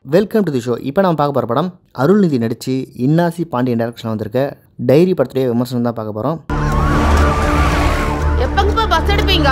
welcome to the show இப்போ நம்ம பார்க்க போகிற படம் அருள்நிதி நடித்து இன்னாசி பாண்டியன் டேரக்ஷனில் வந்திருக்க டைரி படத்துடைய விமர்சனம் தான் பார்க்க போகிறோம் எப்பங்கப்பா பஸ் எடுப்பீங்க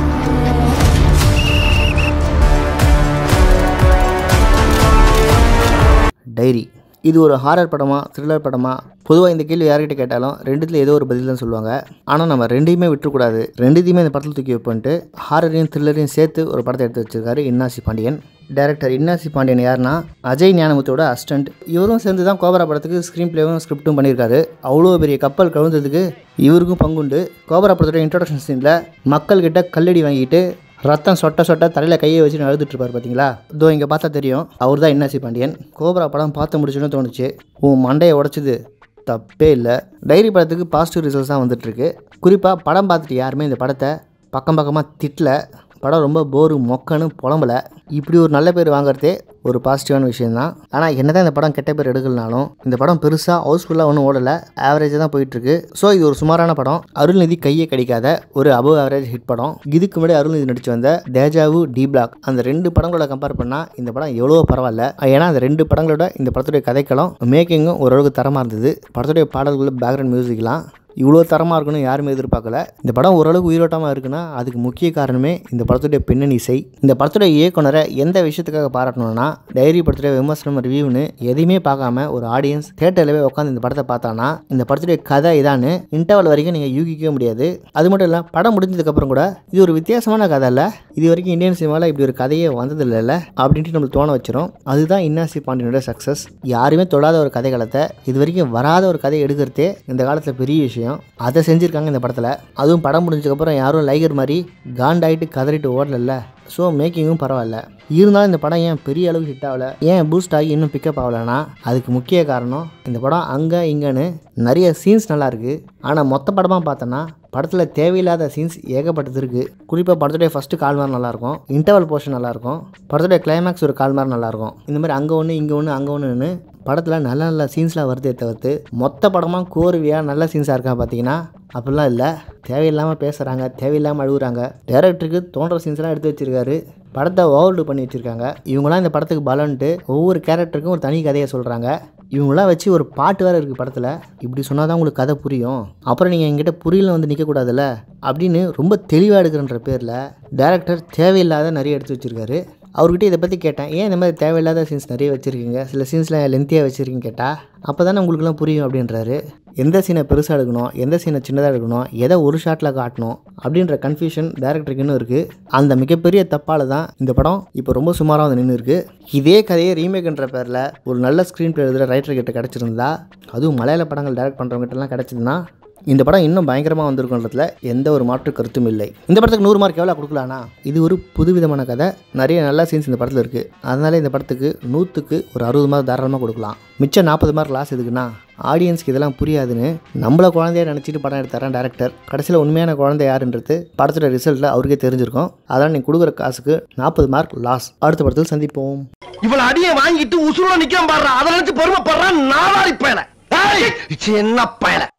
டைரி இது ஒரு ஹாரர் படமா த்ரில்லர் படமா பொதுவாக இந்த கேள்வி யார்கிட்ட கேட்டாலும் ரெண்டுத்தில் ஏதோ ஒரு பதில் தான் சொல்லுவாங்க ஆனால் நம்ம ரெண்டையுமே விட்டுறக்கூடாது ரெண்டுத்தையுமே இந்த படத்தில் தூக்கி வைப்பன்ட்டு ஹாரரையும் த்ரில்லரையும் சேர்த்து ஒரு படத்தை எடுத்து வச்சிருக்காரு இன்னாசி பாண்டியன் டைரக்டர் இன்னாசி பாண்டியன் யாருன்னா அஜய் ஞானமுத்தோட அசிஸ்டன்ட் இவரும் சேர்ந்து தான் கோபரா படத்துக்கு ஸ்க்ரீன் பிளேவும் ஸ்கிரிப்டும் பண்ணியிருக்காரு அவ்வளோ பெரிய கப்பல் கவிழ்ந்ததுக்கு இவருக்கும் பங்குண்டு கோபரா படத்தோட இன்ட்ரடக்ஷன் சீனில் மக்கள்கிட்ட கல்லடி வாங்கிட்டு ரத்தம் சொட்ட சொட்ட தலையில் கையை வச்சு அழுதுட்டு இருப்பார் பார்த்தீங்களா இதோ இங்கே பார்த்தா தெரியும் அவர் தான் இன்னாசி பாண்டியன் கோபரா படம் பார்த்து முடிச்சுன்னு தோணுச்சு உன் மண்டையை உடச்சிது தப்பே இல்லை டைரி படத்துக்கு பாசிட்டிவ் ரிசல்ட்ஸ் தான் வந்துட்டுருக்கு குறிப்பாக படம் பார்த்துட்டு யாருமே இந்த படத்தை பக்கம் பக்கமாக திட்டல படம் ரொம்ப போரு மொக்கன்னு புலம்பல இப்படி ஒரு நல்ல பேர் வாங்குறதே ஒரு பாசிட்டிவான விஷயம்தான் ஆனால் என்னதான் இந்த படம் கெட்ட பேர் எடுக்கலனாலும் இந்த படம் பெருசாக ஹவுஸ்ஃபுல்லாக ஒன்றும் ஓடலை ஆவரேஜாக தான் போயிட்டுருக்கு ஸோ இது ஒரு சுமாரான படம் அருள்நிதி கையை கடிக்காத ஒரு அபவ் ஆவரேஜ் ஹிட் படம் இதுக்கு முன்னாடி அருள்நிதி நடிச்சு வந்த தேஜாவு டி பிளாக் அந்த ரெண்டு படங்களோட கம்பேர் பண்ணால் இந்த படம் எவ்வளோ பரவாயில்ல ஏன்னா அந்த ரெண்டு படங்களோட இந்த படத்துடைய கதைக்களம் மேக்கிங்கும் ஓரளவுக்கு தரமாக இருந்தது படத்துடைய பாடல்கள் பேக்ரவுண்ட் மியூசிக்லாம் இவ்வளோ தரமாக இருக்குன்னு யாருமே எதிர்பார்க்கல இந்த படம் ஓரளவுக்கு உயிரோட்டமாக இருக்குன்னா அதுக்கு முக்கிய காரணமே இந்த படத்துடைய பின்னணி இசை இந்த படத்துடைய இயக்குனரை எந்த விஷயத்துக்காக பாராட்டணும்னா டைரி படத்துடைய விமர்சனம் ரிவ்யூன்னு எதையுமே பார்க்காம ஒரு ஆடியன்ஸ் தேட்டரில் போய் உட்காந்து இந்த படத்தை பார்த்தானா இந்த படத்துடைய கதை இதான்னு இன்டர்வல் வரைக்கும் நீங்கள் யூகிக்கவே முடியாது அது மட்டும் இல்லை படம் முடிஞ்சதுக்கப்புறம் கூட இது ஒரு வித்தியாசமான கதை இல்லை இது வரைக்கும் இந்தியன் சினிமாவில் இப்படி ஒரு கதையே வந்தது இல்லைல்ல அப்படின்ட்டு நம்மளுக்கு தோண வச்சிரும் அதுதான் இன்னாசி பாண்டியனோட சக்ஸஸ் யாருமே தொடாத ஒரு கதைகளத்தை இது வரைக்கும் வராத ஒரு கதை எடுக்கிறதே இந்த காலத்தில் பெரிய விஷயம் அதை செஞ்சுருக்காங்க இந்த படத்தில் அதுவும் படம் முடிஞ்சதுக்கப்புறம் யாரும் லைகர் மாதிரி காண்டாயிட்டு கதறிட்டு ஓடல ஸோ மேக்கிங்கும் பரவாயில்ல இருந்தாலும் இந்த படம் ஏன் பெரிய அளவுக்கு ஹிட் ஆகல ஏன் பூஸ்ட் ஆகி இன்னும் பிக்கப் ஆகலைன்னா அதுக்கு முக்கிய காரணம் இந்த படம் அங்கே இங்கேன்னு நிறைய சீன்ஸ் நல்லா இருக்கு ஆனால் மொத்த படமாக பார்த்தோன்னா படத்தில் தேவையில்லாத சீன்ஸ் ஏகப்பட்டது இருக்குது குறிப்பாக படத்துடைய ஃபஸ்ட்டு கால் மாதிரி நல்லாயிருக்கும் இன்டர்வல் போர்ஷன் நல்லாயிருக்கும் படத்துடைய கிளைமேக்ஸ் ஒரு கால் மாதிரி நல்லாயிருக்கும் இந்த மாதிரி அங்கே ஒன்று இங்கே ஒன்று அங்கே ஒன்றுன்னு படத்தில் நல்ல நல்ல சீன்ஸ்லாம் வருதே தவிர்த்து மொத்த படமாக கோர்வையாக நல்ல சீன்ஸாக இருக்கா பார்த்தீங்கன்னா அப்படிலாம் இல்லை தேவையில்லாமல் பேசுகிறாங்க தேவையில்லாமல் அழுகுறாங்க டேரக்டருக்கு தோன்ற சீன்ஸ்லாம் எடுத்து வச்சிருக்காரு படத்தை ஓவர்டு பண்ணி வச்சுருக்காங்க இவங்களாம் இந்த படத்துக்கு பலன்ட்டு ஒவ்வொரு கேரக்டருக்கும் ஒரு தனி கதையை சொல்கிறாங்க இவங்களாம் வச்சு ஒரு பாட்டு வேறு இருக்குது படத்தில் இப்படி சொன்னால் தான் உங்களுக்கு கதை புரியும் அப்புறம் நீங்கள் எங்கிட்ட புரியல வந்து நிற்கக்கூடாதுல்ல அப்படின்னு ரொம்ப தெளிவாக எடுக்கிறன்ற பேரில் டேரக்டர் தேவையில்லாத நிறைய எடுத்து வச்சுருக்காரு அவர்கிட்ட இதை பற்றி கேட்டேன் ஏன் இந்த மாதிரி தேவையில்லாத சீன்ஸ் நிறைய வச்சுருக்கீங்க சில சீன்ஸ்லாம் லென்த்தியாக வச்சுருக்கீங்க கேட்டால் அப்போ தானே உங்களுக்குலாம் புரியும் அப்படின்றாரு எந்த சீனை பெருசாக எடுக்கணும் எந்த சீனை சின்னதாக எடுக்கணும் எதை ஒரு ஷாட்டில் காட்டணும் அப்படின்ற கன்ஃபியூஷன் டேரக்டருக்கு இன்னும் இருக்குது அந்த மிகப்பெரிய தப்பால் தான் இந்த படம் இப்போ ரொம்ப சுமாராக வந்து நின்று இருக்குது இதே கதையை ரீமேக்ன்ற பேரில் ஒரு நல்ல ஸ்க்ரீன் பிளே எழுதுகிற ரைட்டர் கிட்ட கிடச்சிருந்தா அதுவும் மலையாள படங்கள் டைரக்ட் பண்ணுறவங்ககிட்டலாம் கிடச்சிதுன்னா இந்த படம் இன்னும் பயங்கரமாக வந்திருக்குன்றதுல எந்த ஒரு மாற்று கருத்தும் இல்லை இந்த படத்துக்கு நூறு மார்க் எவ்வளோ கொடுக்கலானா இது ஒரு புதுவிதமான கதை நிறைய நல்ல சீன்ஸ் இந்த படத்தில் இருக்குது அதனால இந்த படத்துக்கு நூற்றுக்கு ஒரு அறுபது மார்க் தாராளமாக கொடுக்கலாம் மிச்சம் நாற்பது மார்க் லாஸ் எதுக்குன்னா ஆடியன்ஸ்க்கு இதெல்லாம் புரியாதுன்னு நம்மளை குழந்தைய நினச்சிட்டு படம் எடுத்தாரான் டேரக்டர் கடைசியில் உண்மையான குழந்தை யாருன்றது படத்தோட ரிசல்ட்டில் அவருக்கே தெரிஞ்சிருக்கும் அதனால் நீ கொடுக்குற காசுக்கு நாற்பது மார்க் லாஸ் அடுத்த படத்தில் சந்திப்போம் இவள அடிய வாங்கிட்டு உசுரோட நிக்காம பாடுறான் அதை நினைச்சு பெருமைப்படுறான் நாலாரி பயல என்ன பயல